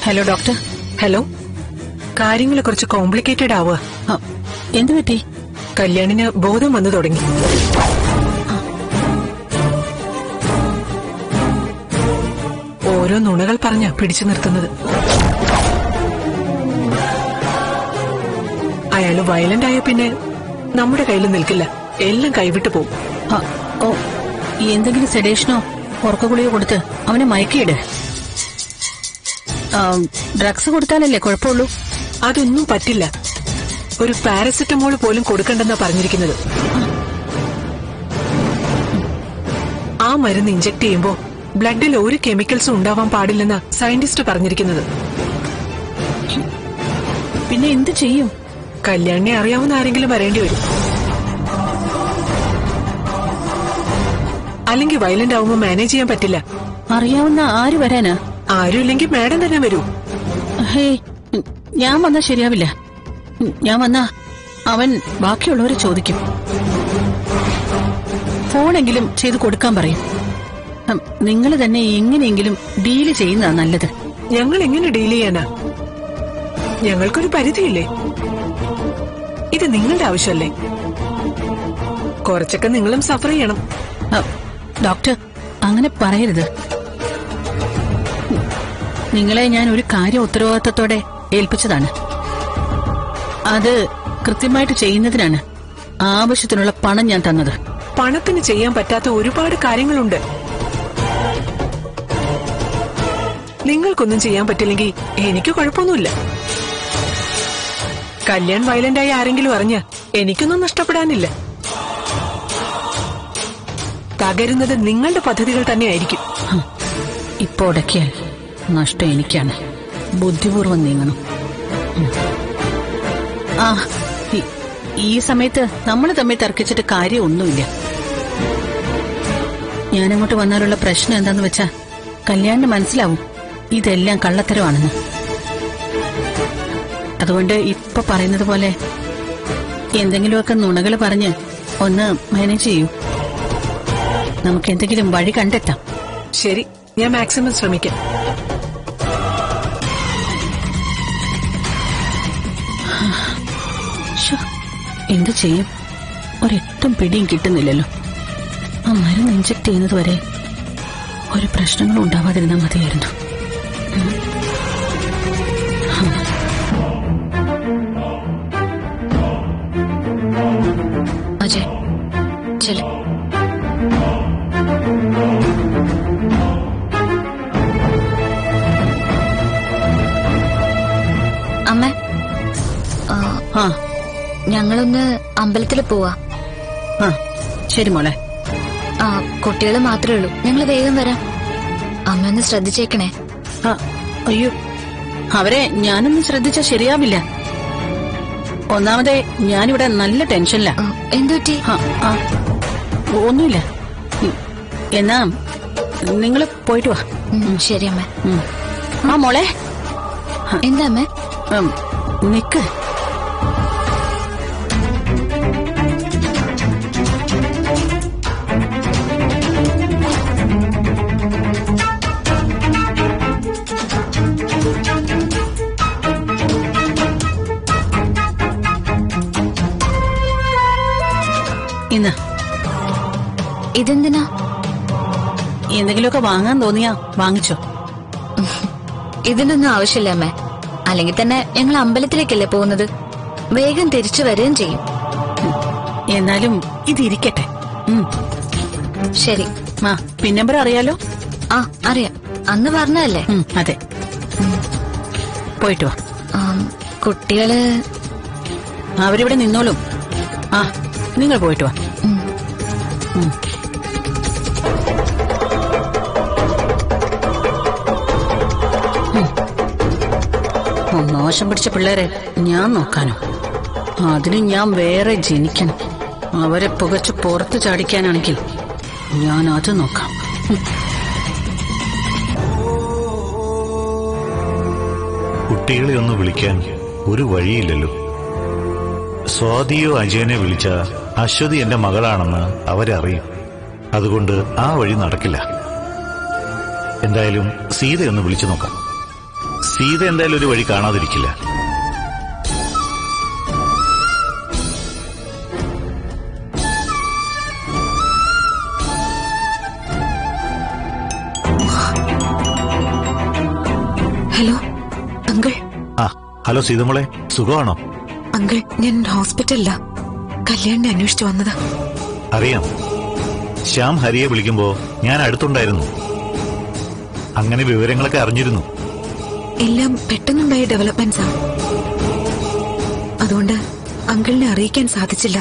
Hello doctor hello കാര്യങ്ങൾ കുറച്ച് complicated ആവുക ആ, എന്ത് പറ്റി കല്യാണിന് ബോധം വന്നു തുടങ്ങി ഓരോ നുണകൾ പറഞ്ഞ പിടിച്ചു നിർത്തുന്നത് അയാള് വയലന്റ് ആയ പിന്നെ നമ്മുടെ കയ്യിൽ നിൽക്കില്ല എല്ലാം കൈവിട്ടു പോകും ആ, ഓ എന്തെങ്കിലും സെഡേഷനോ ഉറക്കഗുളിയോ കൊടുത്ത് അവനെ മയക്കിയിട് ഡ്രഗ്സ് കൊടുത്താലല്ലേ കുഴപ്പമുള്ളൂ അതൊന്നും പറ്റില്ല ഒരു പാരസെറ്റമോൾ പോലും കൊടുക്കണ്ടെന്നാ പറഞ്ഞിരിക്കുന്നത് ആ മരുന്ന് ഇഞ്ചക്ട് ചെയ്യുമ്പോ ബ്ലഡിൽ ഒരു കെമിക്കൽസും ഉണ്ടാവാൻ പാടില്ലെന്നാ സയന്റിസ്റ്റ് പറഞ്ഞിരിക്കുന്നത് പിന്നെ എന്ത് ചെയ്യും കല്യാണിനെ അറിയാവുന്ന ആരെങ്കിലും വരേണ്ടി വരും അല്ലെങ്കിൽ വയലന്റ് ആവുമ്പോ മാനേജ് ചെയ്യാൻ പറ്റില്ല അറിയാവുന്ന ആര് വരാനാ ആരും ഇല്ലെങ്കിൽ മാഡം തന്നെ വരൂ ഹേ ഉം, ഞാൻ വന്നാ ശരിയാവില്ല ഉം, ഞാൻ വന്നാ അവൻ ബാക്കിയുള്ളവരെ ചോദിക്കും ഫോണെങ്കിലും ചെയ്തു കൊടുക്കാൻ പറയും നിങ്ങൾ തന്നെ എങ്ങനെയെങ്കിലും ഡീല് ചെയ്യുന്നതാ നല്ലത് ഞങ്ങൾ എങ്ങനെ ഡീൽ ചെയ്യാനാ ഞങ്ങൾക്കൊരു പരിധിയില്ലേ ഇത് നിങ്ങളുടെ ആവശ്യമല്ലേ കുറച്ചൊക്കെ നിങ്ങളും സഫർ ചെയ്യണം ആ, ഡോക്ടർ അങ്ങനെ പറയരുത് നിങ്ങളെ ഞാൻ ഒരു കാര്യം ഉത്തരവാദിത്തത്തോടെ ഏൽപ്പിച്ചതാണ് അത് കൃത്യമായിട്ട് ചെയ്യുന്നതിനാണ് ആവശ്യത്തിനുള്ള പണം ഞാൻ തന്നത് പണത്തിന് ചെയ്യാൻ പറ്റാത്ത ഒരുപാട് കാര്യങ്ങളുണ്ട് നിങ്ങൾക്കൊന്നും ചെയ്യാൻ പറ്റില്ലെങ്കിൽ എനിക്ക് കുഴപ്പമൊന്നുമില്ല കല്യാൺ വയലന്റായി ആരെങ്കിലും അറിഞ്ഞ എനിക്കൊന്നും നഷ്ടപ്പെടാനില്ല തകരുന്നത് നിങ്ങളുടെ പദ്ധതികൾ തന്നെയായിരിക്കും ഹും, ഇപ്പൊ ഉടക്കിയാൽ നഷ്ടം എനിക്കാണ് ബുദ്ധിപൂർവം നീങ്ങണം ഉം. ആ ഈ- ഈ സമയത്ത് നമ്മൾ തമ്മിൽ തർക്കിച്ചിട്ട് കാര്യമൊന്നുമില്ല ഞാനങ്ങോട്ട് വന്നാലുള്ള പ്രശ്നം എന്താന്ന് വെച്ചാ കല്യാണിന് മനസ്സിലാവും ഇതെല്ലാം കള്ളത്തരമാണെന്ന് അതുകൊണ്ട് ഇപ്പൊ പറയുന്നത് പോലെ എന്തെങ്കിലുമൊക്കെ നുണകൾ പറഞ്ഞ് ഒന്ന് മാനേജ് ചെയ്യൂ നമുക്ക് എന്തെങ്കിലും വഴി കണ്ടെത്താം ശരി ഞാൻ മാക്സിമം ശ്രമിക്കാം ശ്ശോ, എന്ത് ചെയ്യും ഒരെട്ടും പിടിയും കിട്ടുന്നില്ലല്ലോ ആ മരുന്ന് ഇഞ്ചക്ട് ചെയ്യുന്നത് വരെ ഒരു പ്രശ്നങ്ങളും ഉണ്ടാവാതിരുന്നാൽ മതിയായിരുന്നു ഉം. ഹും. അജയ് ചെല് അമ്മ ആ, ആ ഞങ്ങളൊന്ന് അമ്പലത്തിൽ പോവാ ആ ശരി മോളെ ആ കുട്ടികൾ മാത്രമേ ഉള്ളൂ ഞങ്ങൾ വേഗം വരാം അമ്മ ഒന്ന് ശ്രദ്ധിച്ചേക്കണേ ആ അയ്യോ അവരെ ഞാനൊന്നും ശ്രദ്ധിച്ചാൽ ശരിയാവില്ല ഒന്നാമതെ ഞാനിവിടെ നല്ല ടെൻഷനില്ല ആ, എന്തുപറ്റി ആ ആ ഒന്നുമില്ല ഉം. എന്നാ നിങ്ങൾ പോയിട്ട് വാ ഉം, ശരി അമ്മ ഉം. ആ മോളെ എന്താ അമ്മ ഉം, നിക്ക് ഇന്ന് ഇതെന്തിനാ എന്തെങ്കിലുമൊക്കെ വാങ്ങാൻ തോന്നിയാ വാങ്ങിച്ചോ ഇതിനൊന്നും ആവശ്യമില്ല അമ്മ അല്ലെങ്കിൽ തന്നെ ഞങ്ങൾ അമ്പലത്തിലേക്കല്ലേ പോകുന്നത് വേഗം തിരിച്ചു വരികയും ചെയ്യും എന്നാലും ഇതിരിക്കട്ടെ ഉം. ശരി ആ പിൻ നമ്പർ അറിയാലോ ആ അറിയാം അന്ന് പറഞ്ഞതല്ലേ ഉം, അതെ പോയിട്ട് വാ ആം, കുട്ടികള് അവരിവിടെ നിന്നോളും ആ നിങ്ങൾ പോയിട്ട് വാ ഉം, ഉം. ഉം. ഓ, മോശം പിടിച്ച പിള്ളേരെ ഞാൻ നോക്കാനോ അതിന് ഞാൻ വേറെ ജനിക്കണം അവരെ പുകച്ച് പുറത്ത് ചാടിക്കാനാണെങ്കിൽ ഞാൻ അത് നോക്കാം കുട്ടികളെ ഒന്ന് വിളിക്കാൻ ഒരു വഴിയില്ലല്ലോ സ്വാതിയോ അജയനെ വിളിച്ച അശ്വതി എന്റെ മകളാണെന്ന് അവരറിയും അതുകൊണ്ട് ആ വഴി നടക്കില്ല എന്തായാലും സീതയൊന്ന് വിളിച്ചു നോക്കാം സീത എന്തായാലും ഒരു വഴി കാണാതിരിക്കില്ല ഹലോ അങ്കിൾ ആ ഹലോ സീതമോളെ സുഖമാണോ അങ്കിൾ ഞാൻ ഹോസ്പിറ്റലിലാ കല്യാണിനെ അന്വേഷിച്ചു വന്നതാ അറിയാം ശ്യാം ഹരിയെ വിളിക്കുമ്പോ ഞാൻ അടുത്തുണ്ടായിരുന്നു അങ്ങനെ വിവരങ്ങളൊക്കെ അറിഞ്ഞിരുന്നു എല്ലാം പെട്ടെന്നുണ്ടായ ഡെവലപ്മെന്റ്സാ അതുകൊണ്ട് അങ്കിളിനെ അറിയിക്കാൻ സാധിച്ചില്ല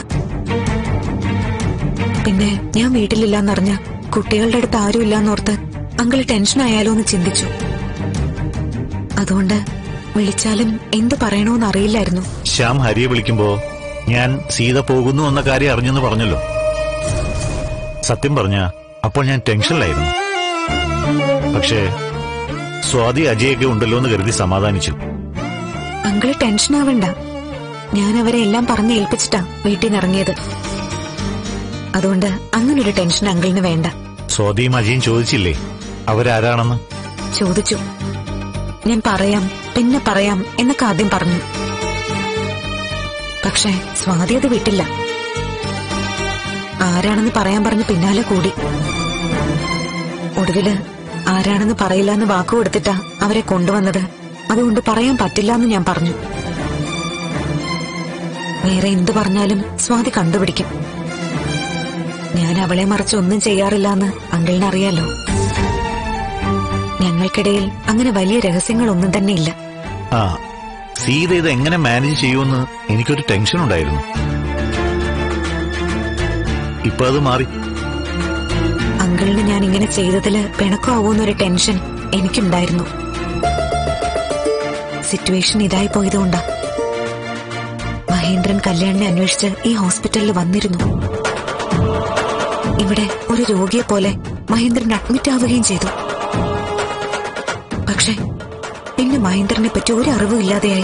പിന്നെ ഞാൻ വീട്ടിലില്ലാന്നറിഞ്ഞ കുട്ടികളുടെ അടുത്ത് ആരുമില്ലാന്നോർത്ത് അങ്കിൾ ടെൻഷൻ ആയാലോ എന്ന് ചിന്തിച്ചു അതുകൊണ്ട് വിളിച്ചാലും എന്ത് പറയണോന്ന് അറിയില്ലായിരുന്നു ശ്യാം ഹരിയെ വിളിക്കുമ്പോ ഞാൻ സീത പോകുന്നു എന്ന കാര്യം അറിഞ്ഞെന്ന് പറഞ്ഞല്ലോ സത്യം പറഞ്ഞ അപ്പോൾ ഞാൻ ടെൻഷനിലായിരുന്നു പക്ഷേ സ്വാതി അജയൊക്കെ ഉണ്ടല്ലോ എന്ന് കരുതി സമാധാനിച്ചു അങ്കിള് ടെൻഷൻ ആവണ്ട ഞാൻ അവരെ എല്ലാം പറഞ്ഞ് ഏൽപ്പിച്ചിട്ടാ വീട്ടിൽ നിന്ന് ഇറങ്ങിയത് അതുകൊണ്ട് അങ്ങനൊരു ടെൻഷൻ അങ്കിളിന് വേണ്ട സ്വാതിയും അജയും ചോദിച്ചില്ലേ അവരാരാണെന്ന് ചോദിച്ചു ഞാൻ പറയാം പിന്നെ പറയാം എന്നൊക്കെ ആദ്യം പറഞ്ഞു പക്ഷേ സ്വാതി അത് വിട്ടില്ല ആരാണെന്ന് പറയാൻ പറഞ്ഞ് പിന്നാലെ കൂടി ഒടുവില് ആരാണെന്ന് പറയില്ല എന്ന് വാക്കു കൊടുത്തിട്ടാ അവരെ കൊണ്ടുവന്നത് അതുകൊണ്ട് പറയാൻ പറ്റില്ല എന്ന് ഞാൻ പറഞ്ഞു വേറെ എന്തു പറഞ്ഞാലും സ്വാതി കണ്ടുപിടിക്കും ഞാൻ അവളെ മറിച്ച് ഒന്നും ചെയ്യാറില്ല എന്ന് അങ്കിളിന് അറിയാലോ ഞങ്ങൾക്കിടയിൽ അങ്ങനെ വലിയ രഹസ്യങ്ങളൊന്നും തന്നെ ഇല്ല ആ സീത ഇത് എങ്ങനെ മാനേജ് ചെയ്യുമെന്ന് എനിക്കൊരു ടെൻഷൻ ഉണ്ടായിരുന്നു ഇപ്പൊ അത് മാറി അങ്കിളിന് ഞാൻ ഇങ്ങനെ ചെയ്തതില് പിണക്കമാവൂന്നൊരു ടെൻഷൻ എനിക്കുണ്ടായിരുന്നു സിറ്റുവേഷൻ ഇതായി പോയതുകൊണ്ടാ മഹേന്ദ്രൻ കല്യാണിനെ അന്വേഷിച്ച് ഈ ഹോസ്പിറ്റലിൽ വന്നിരുന്നു ഇവിടെ ഒരു രോഗിയെ പോലെ മഹേന്ദ്രൻ അഡ്മിറ്റ് ആവുകയും ചെയ്തു പക്ഷെ പിന്നെ മഹേന്ദ്രനെ പറ്റി ഒരു അറിവും ഇല്ലാതെയായി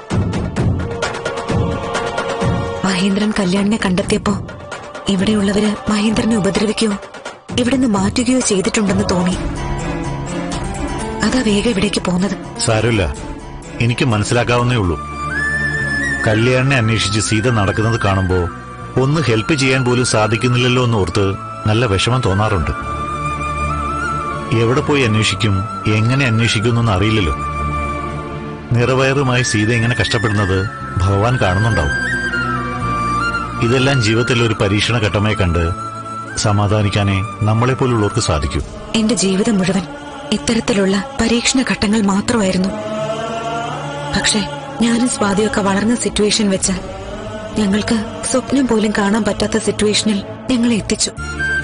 മഹേന്ദ്രൻ കല്യാണിനെ കണ്ടെത്തിയപ്പോ ഇവിടെയുള്ളവര് മഹേന്ദ്രനെ ഉപദ്രവിക്കുകയോ ഇവിടുന്ന് മാറ്റുകയോ ചെയ്തിട്ടുണ്ടെന്ന് തോന്നി അതാ വേഗം ഇവിടേക്ക് പോന്നത് സാരമില്ല എനിക്ക് മനസ്സിലാക്കാവുന്നേ ഉള്ളൂ കല്യാണിനെ അന്വേഷിച്ച് സീത നടക്കുന്നത് കാണുമ്പോ ഒന്ന് ഹെൽപ്പ് ചെയ്യാൻ പോലും സാധിക്കുന്നില്ലല്ലോ എന്ന് ഓർത്ത് നല്ല വിഷമം തോന്നാറുണ്ട് എവിടെ പോയി അന്വേഷിക്കും എങ്ങനെ അന്വേഷിക്കുമെന്നൊന്നും അറിയില്ലല്ലോ നിറവയറുമായി സീത ഇങ്ങനെ കഷ്ടപ്പെടുന്നത് ഭഗവാൻ കാണുന്നുണ്ടാവും ഇതെല്ലാം ജീവിതത്തിൽ ഒരു പരീക്ഷണ ഘട്ടമായി കണ്ട് സമാധാനിക്കാനേ നമ്മളെപ്പോലുള്ളവർക്ക് സാധിക്കൂ എന്റെ ജീവിതം മുഴുവൻ ഇത്തരത്തിലുള്ള പരീക്ഷണ ഘട്ടങ്ങൾ മാത്രമായിരുന്നു പക്ഷേ ഞാനും സ്വാതിയൊക്കെ വളർന്ന സിറ്റുവേഷൻ വെച്ച് ഞങ്ങൾക്ക് സ്വപ്നം പോലും കാണാൻ പറ്റാത്ത സിറ്റുവേഷനിൽ ഞങ്ങളെ എത്തിച്ചു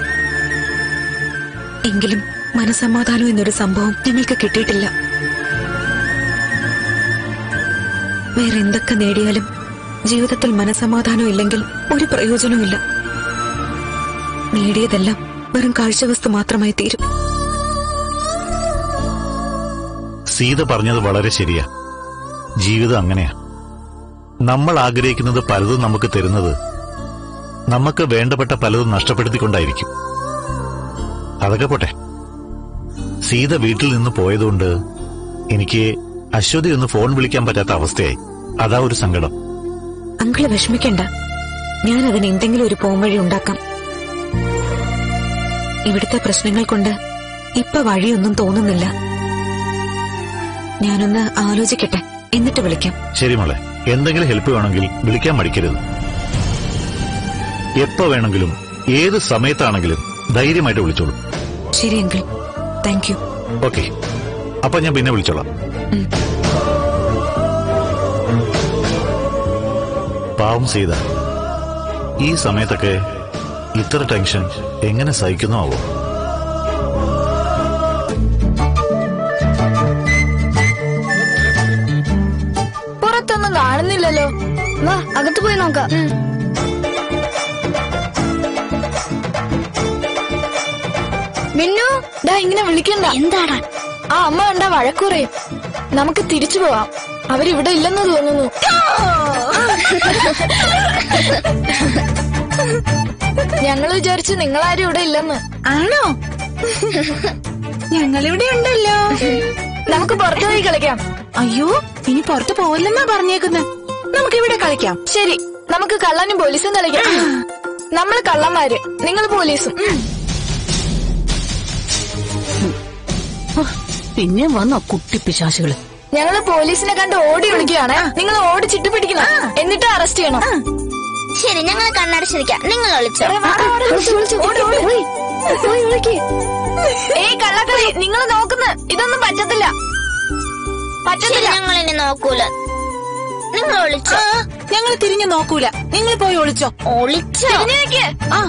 എങ്കിലും മനസമാധാനം എന്നൊരു സംഭവം ഞങ്ങൾക്ക് കിട്ടിയിട്ടില്ല വേറെ എന്തൊക്കെ നേടിയാലും ജീവിതത്തിൽ മനസമാധാനം ഇല്ലെങ്കിൽ ഒരു പ്രയോജനവുമില്ല നേടിയതെല്ലാം വെറും കാഴ്ചവസ്തു മാത്രമായി തീരും സീത പറഞ്ഞത് വളരെ ശരിയാ ജീവിതം അങ്ങനെയാ നമ്മൾ ആഗ്രഹിക്കുന്നത് പലതും നമുക്ക് തരുന്നത് നമുക്ക് വേണ്ടപ്പെട്ട പലതും നഷ്ടപ്പെടുത്തിക്കൊണ്ടായിരിക്കും അതൊക്കെ പോട്ടെ സീത വീട്ടിൽ നിന്ന് പോയതുകൊണ്ട് എനിക്ക് അശ്വതി ഒന്ന് ഫോൺ വിളിക്കാൻ പറ്റാത്ത അവസ്ഥയായി അതാ ഒരു സങ്കടം അങ്കിള് വിഷമിക്കണ്ട ഞാൻ അതിന് എന്തെങ്കിലും ഒരു പോംവഴി ഉണ്ടാക്കാം ഇവിടുത്തെ പ്രശ്നങ്ങൾ കൊണ്ട് ഇപ്പൊ വഴിയൊന്നും തോന്നുന്നില്ല ഞാനൊന്ന് ആലോചിക്കട്ടെ എന്നിട്ട് വിളിക്കാം ശരി മോളെ എന്തെങ്കിലും ഹെൽപ്പ് വേണമെങ്കിൽ വിളിക്കാൻ മടിക്കരുത് എപ്പോ വേണമെങ്കിലും ഏത് സമയത്താണെങ്കിലും ധൈര്യമായിട്ട് വിളിച്ചോളൂ ശരി അങ്കിൾ താങ്ക് യു ഓക്കെ അപ്പൊ ഞാൻ പിന്നെ വിളിച്ചോളാം പാവം സീത ഈ സമയത്തൊക്കെ ഇത്ര ടെൻഷൻ എങ്ങനെ സഹിക്കുന്നോ ആവോ പുറത്തൊന്നും കാണുന്നില്ലല്ലോ വാ അകത്ത് പോയി നോക്കാം മിന്നു ദാ ഇങ്ങനെ വിളിക്കണ്ട എന്താടാ ആ അമ്മ കണ്ടാ വഴക്കുറയും നമുക്ക് തിരിച്ചു പോവാം അവരിവിടെ ഇല്ലെന്ന് തോന്നുന്നു ഞങ്ങൾ വിചാരിച്ചു നിങ്ങളാരും ഇവിടെ ഇല്ലെന്ന് ആണോ ഞങ്ങളിവിടെ ഉണ്ടല്ലോ നമുക്ക് പുറത്തു പോയി കളിക്കാം അയ്യോ ഇനി പുറത്തു പോവില്ലെന്നാ പറഞ്ഞേക്കുന്നത് നമുക്ക് ഇവിടെ കളിക്കാം ശരി നമുക്ക് കള്ളനും പോലീസും കളിക്കാം നമ്മൾ കള്ളന്മാര് നിങ്ങൾ പോലീസും ഉം. ഹോ, പിന്നെ വന്നോ കുട്ടി പിശാശുകള് ഞങ്ങള് പോലീസിനെ കണ്ട് ഓടി വിളിക്കുകയാണ് നിങ്ങൾ ഓടിച്ചിട്ട് പിടിക്കണം എന്നിട്ട് അറസ്റ്റ് ചെയ്യണം ശരി ഞങ്ങൾ കണ്ണടച്ചിരിക്കാം നിങ്ങൾ ഒളിച്ചോ ഏയ് കള്ളക്കളി നിങ്ങൾ നോക്കുന്ന ഇതൊന്നും പറ്റത്തില്ല ശരി പറ്റത്തില്ല ഞങ്ങൾ ഇനി നോക്കൂല നിങ്ങൾ ഒളിച്ചോ ഞങ്ങൾ തിരിഞ്ഞു നോക്കൂല നിങ്ങൾ പോയി ഒളിച്ചോ ഒളിച്ചോ തിരിഞ്ഞേക്ക്. ആ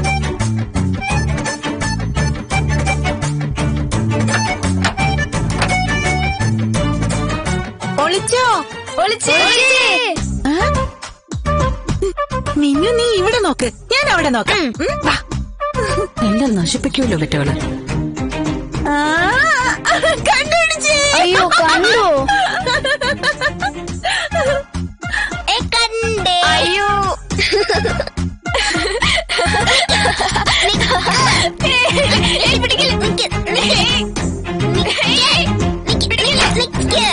ഒളിച്ചോ ഒളിച്ചേ ആ? മിന്നു നീ ഇവിടെ നോക്ക് ഞാൻ അവിടെ നോക്കാം ഉം, വാ. എല്ലാം നശിപ്പിക്കുമല്ലോ വെറ്റകള് അയ്യോ കണ്ടോ ഏ, കണ്ടേ അയ്യോ ഏയ്, പിടിക്കില്ല, നിക്ക്. നിക്ക്. നിക്ക്, നിക്ക്, നിക്ക്.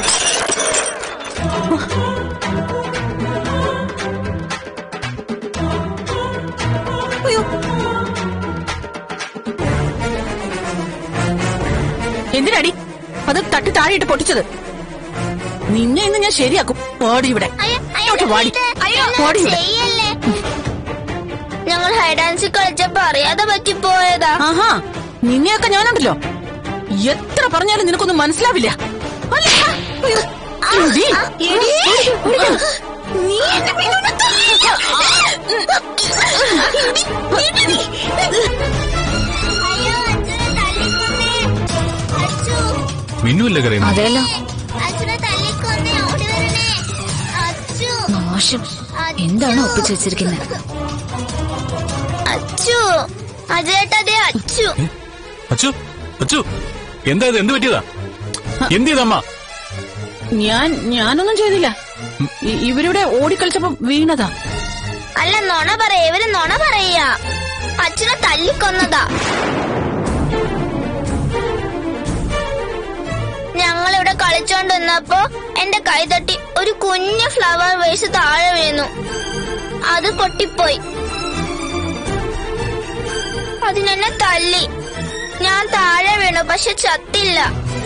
എന്തിനാടി അത് തട്ടി താഴെയിട്ട് പൊട്ടിച്ചത് നിന്നെ ഇന്ന് ഞാൻ ശരിയാക്കും ഓടി ഇവിടെ അയ്യോ, അയ്യോ, ഇങ്ങോട്ട് വാടി ഇത് അയ്യോ എന്നെ ഓടി ഇവിടെ ചെയ്യല്ലേ ഞങ്ങൾ ഹൈഡാൻസി കളിച്ചപ്പോ അറിയാതെ പറ്റിപ്പോയതാ ആഹാ നിന്നെയൊക്കെ ഞാനുണ്ടല്ലോ എത്ര പറഞ്ഞാലും നിനക്കൊന്നും മനസ്സിലാവില്ല അല്ല, അയ്യോ, എടി, എടി, നീ എന്നെ പിന്നോട്ട് തള്ളിയില്ല. അയ്യോ അച്ഛനെ തല്ലിക്കൊന്നേ അച്ചു മിന്നുവല്ലേ കരയുന്നു അതെല്ലോ അച്ഛനെ തല്ലിക്കൊന്നേ ഓടി വരണേ അച്ചു മോശം എന്താണ് ഒപ്പിച്ചു വെച്ചിരിക്കുന്നത് അച്ചു അജേട്ടതേ അച്ചു അച്ചു അച്ചു എന്താ ഇത് എന്ത് പറ്റിയതാ എന്ത് ചെയ്തമ്മ ഞാൻ ഞാനൊന്നും ചെയ്തില്ല ഇ- ഇവരിവിടെ ഓടിക്കളിച്ചപ്പോ വീണതാ അല്ല നുണ പറയാ ഇവര് നുണ പറയാ അച്ഛനെ തല്ലിക്കൊന്നതാ ഞങ്ങളിവിടെ കളിച്ചോണ്ട് നിന്നപ്പോ എന്റെ കൈ തട്ടി ഒരു കുഞ്ഞു ഫ്ലവർ വേസ് താഴെ വീണു അത് പൊട്ടിപ്പോയി അതിനെന്നെ തല്ലി ഞാൻ താഴെ വീണു പക്ഷെ ചത്തില്ല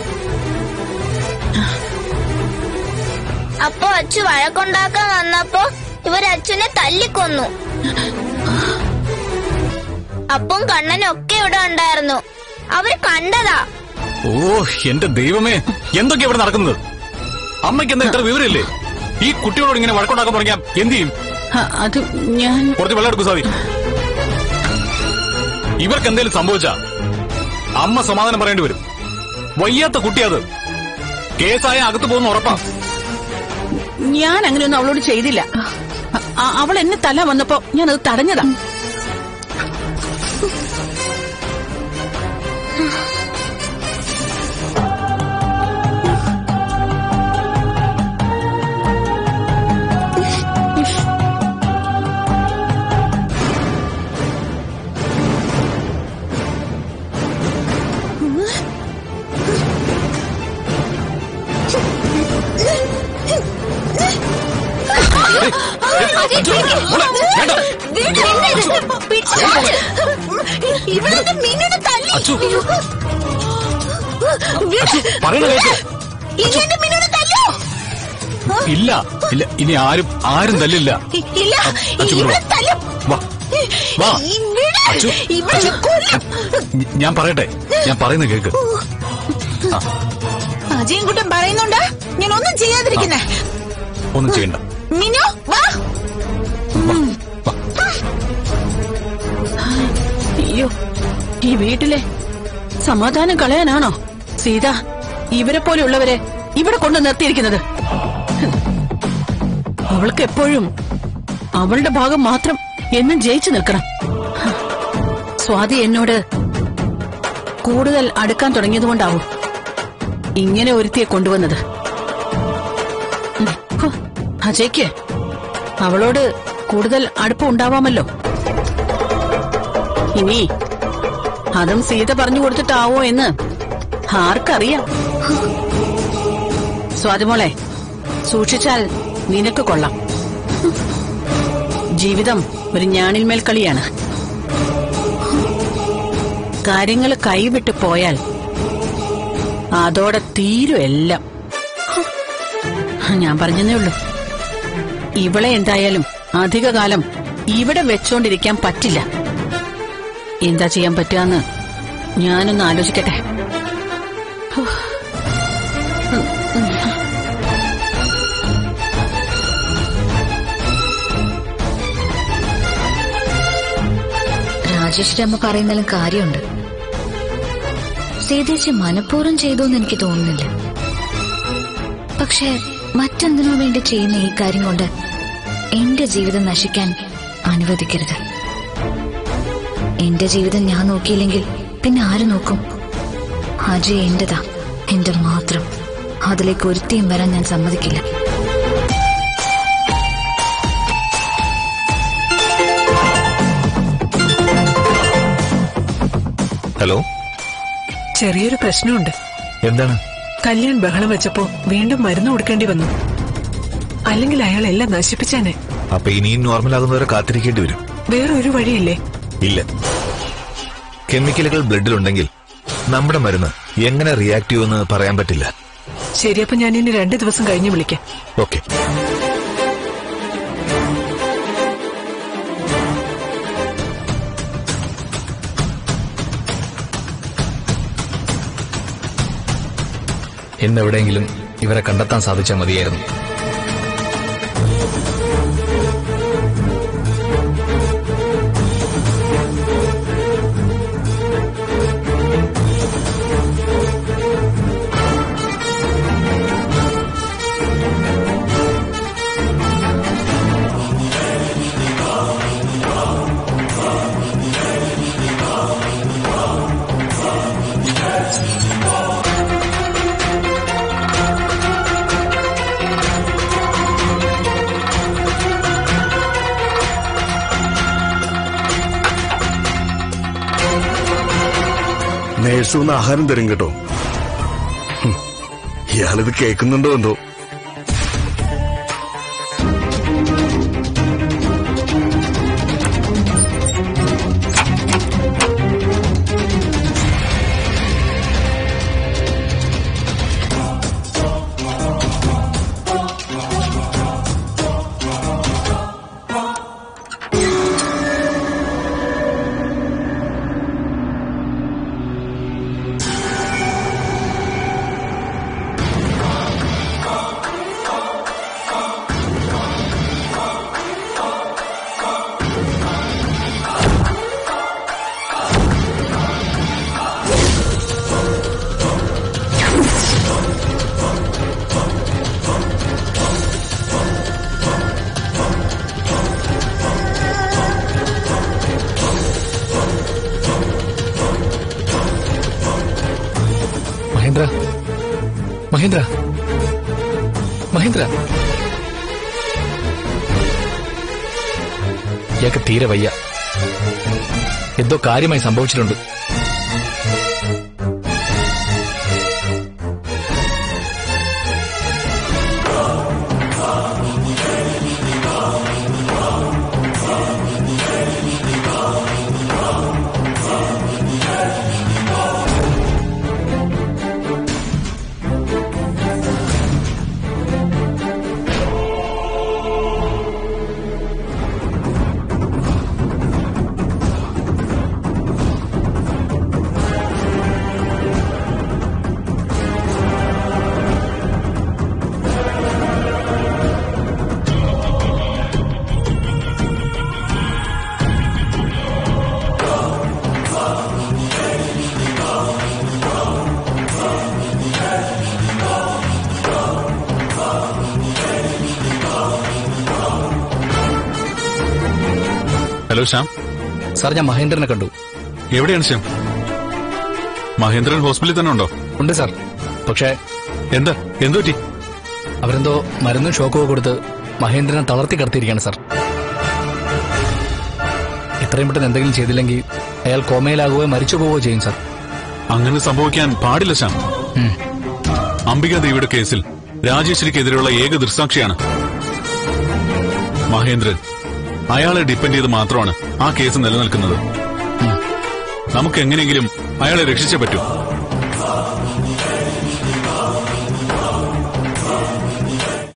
അപ്പോ അച്ചു വഴക്കുണ്ടാക്കാൻ വന്നപ്പോ ഇവർ അച്ഛനെ തല്ലിക്കൊന്നു അപ്പും കണ്ണനും ഒക്കെ ഇവിടെ ഉണ്ടായിരുന്നു അവര് കണ്ടതാ ഓ എന്റെ ദൈവമേ എന്തൊക്കെയാ ഇവിടെ നടക്കുന്നത് അമ്മയ്ക്ക് എന്താ ഇത്ര വിവരമില്ലേ ഈ കുട്ടികളോട് ഇങ്ങനെ വഴക്കുണ്ടാക്കാൻ തുടങ്ങിയാ എന്ത് ചെയ്യും ഹ, അത് ഞാൻ കുറച്ച് വെള്ളം എടുക്കൂ സാവി ഇവർക്ക് എന്തേലും സംഭവിച്ചാ അമ്മ സമാധാനം പറയേണ്ടി വരും വയ്യാത്ത കുട്ടിയത് കേസായ അകത്ത് പോകുന്ന ഉറപ്പാ ഞാൻ അങ്ങനെയൊന്നും അവളോട് ചെയ്തില്ല അ- അവൾ എന്നെ തല വന്നപ്പോ ഞാൻ അത് തടഞ്ഞതാ മോളെ, വേണ്ട. അച്ചു അച്ചു പറയണ കേട്ടോ ഇല്ല ഇല്ല ഇനി ആരും ആരും തല്ലില്ല അച്ചു ഇങ്ങോട്ട് വാ. വാ വാ അച്ചു അച്ചു ഞ- ഞാൻ പറയട്ടെ ഞാൻ പറയുന്ന കേക്ക് അജയും കുട്ടൻ പറയുന്നുണ്ട് ഞാൻ ഒന്നും ചെയ്യാതിരിക്കുന്നേ ഒന്നും ചെയ്യണ്ട മിനു വാ വാ അയ്യോ ഈ വീട്ടിലെ സമാധാനം കളയാനാണോ സീത ഇവരെ പോലെയുള്ളവരെ ഇവിടെ കൊണ്ട് നിർത്തിയിരിക്കുന്നത് അവൾക്ക് എപ്പോഴും അവളുടെ ഭാഗം മാത്രം എന്നും ജയിച്ചു നിൽക്കണം സ്വാതി എന്നോട് കൂടുതൽ അടുക്കാൻ തുടങ്ങിയതുകൊണ്ടാവും ഇങ്ങനെ ഒരുത്തിയെ കൊണ്ടുവന്നത് ഉം, ഹോ, അജയ്ക്ക് അവളോട് കൂടുതൽ അടുപ്പം ഉണ്ടാവാമല്ലോ ഇനി അതും സീത പറഞ്ഞു കൊടുത്തിട്ടാവോ എന്ന് ആർക്കറിയാം സ്വാതിമോളെ സൂക്ഷിച്ചാൽ നിനക്ക് കൊള്ളാം ജീവിതം ഒരു ഞാണിന്മേൽ കളിയാണ് കാര്യങ്ങൾ കൈവിട്ട് പോയാൽ അതോടെ തീരും എല്ലാം ഞാൻ പറഞ്ഞതേ ഉള്ളൂ ഇവളെ എന്തായാലും അധികകാലം ഇവിടെ വെച്ചോണ്ടിരിക്കാൻ പറ്റില്ല എന്താ ചെയ്യാൻ പറ്റുകയെന്ന് ഞാനൊന്ന് ആലോചിക്കട്ടെ രാജേഷിന്റെ അമ്മ പറയുന്നതിലും കാര്യമുണ്ട് സീതേച്ചി മനഃപൂർവ്വം ചെയ്തോന്ന് എനിക്ക് തോന്നുന്നില്ല പക്ഷെ മറ്റെന്തിനോ വേണ്ടി ചെയ്യുന്ന ഈ കാര്യം കൊണ്ട് എന്റെ ജീവിതം നശിക്കാൻ അനുവദിക്കരുത് എന്റെ ജീവിതം ഞാൻ നോക്കിയില്ലെങ്കിൽ പിന്നെ ആര് നോക്കും അജയ് എന്റെതാ എന്റെ മാത്രം അതിലേക്ക് ഒരുത്തിയും വരാൻ ഞാൻ സമ്മതിക്കില്ല ഹലോ ചെറിയൊരു പ്രശ്നമുണ്ട് എന്താണ് കല്യാൺ ബഹളം വെച്ചപ്പോ വീണ്ടും മരുന്ന് കൊടുക്കേണ്ടി വന്നു അല്ലെങ്കിൽ അയാൾ എല്ലാം നശിപ്പിച്ചേനെ അപ്പൊ ഇനിയും നോർമൽ ആകുന്നവരെ കാത്തിരിക്കേണ്ടി വരും വേറെ ഒരു വഴിയില്ലേ ഇല്ല കെമിക്കലുകൾ ബ്ലഡിലുണ്ടെങ്കിൽ നമ്മുടെ മരുന്ന് എങ്ങനെ റിയാക്ട് ചെയ്യുമെന്ന് പറയാൻ പറ്റില്ല ശരി അപ്പൊ ഞാൻ ഇനി രണ്ടു ദിവസം കഴിഞ്ഞ് വിളിക്കാം ഓക്കെ ഇന്നെവിടെയെങ്കിലും ഇവരെ കണ്ടെത്താൻ സാധിച്ചാൽ മതിയായിരുന്നു നേഴ്സൂന്ന് ആഹാരം തരും കേട്ടോ ഹും, ഇയാളിത് കേൾക്കുന്നുണ്ടോ എന്തോ മഹേന്ദ്ര മഹേന്ദ്ര മഹേന്ദ്ര ഇയാൾക്ക് തീരെ വയ്യ എന്തോ കാര്യമായി സംഭവിച്ചിട്ടുണ്ട് ഹലോ ശ്യാം സാർ ഞാൻ മഹേന്ദ്രനെ കണ്ടു എവിടെയാണ് ശ്യാം മഹേന്ദ്രൻ ഹോസ്പിറ്റലിൽ തന്നെ ഉണ്ടോ ഉണ്ട് സാർ പക്ഷേ എന്താ എന്തു പറ്റി അവരെന്തോ മരുന്നും ഷോക്കോ കൊടുത്ത് മഹേന്ദ്രനെ തളർത്തി കിടത്തിയിരിക്കുകയാണ് സാർ എത്രയും പെട്ടെന്ന് എന്തെങ്കിലും ചെയ്തില്ലെങ്കിൽ അയാൾ കോമയിലാകുകയോ മരിച്ചു പോവുകയോ ചെയ്യും സാർ അങ്ങനെ സംഭവിക്കാൻ പാടില്ല ശ്യാം ഉം. അംബിക ദേവിയുടെ കേസിൽ രാജേശ്വരിക്കെതിരെയുള്ള ഏക ദൃക്സാക്ഷിയാണ് മഹേന്ദ്രൻ അയാളെ ഡിപ്പെൻഡ് ചെയ്ത് മാത്രമാണ് ആ കേസ് നിലനിൽക്കുന്നത് ഉം. നമുക്ക് എങ്ങനെയെങ്കിലും അയാളെ രക്ഷിച്ചേ പറ്റൂ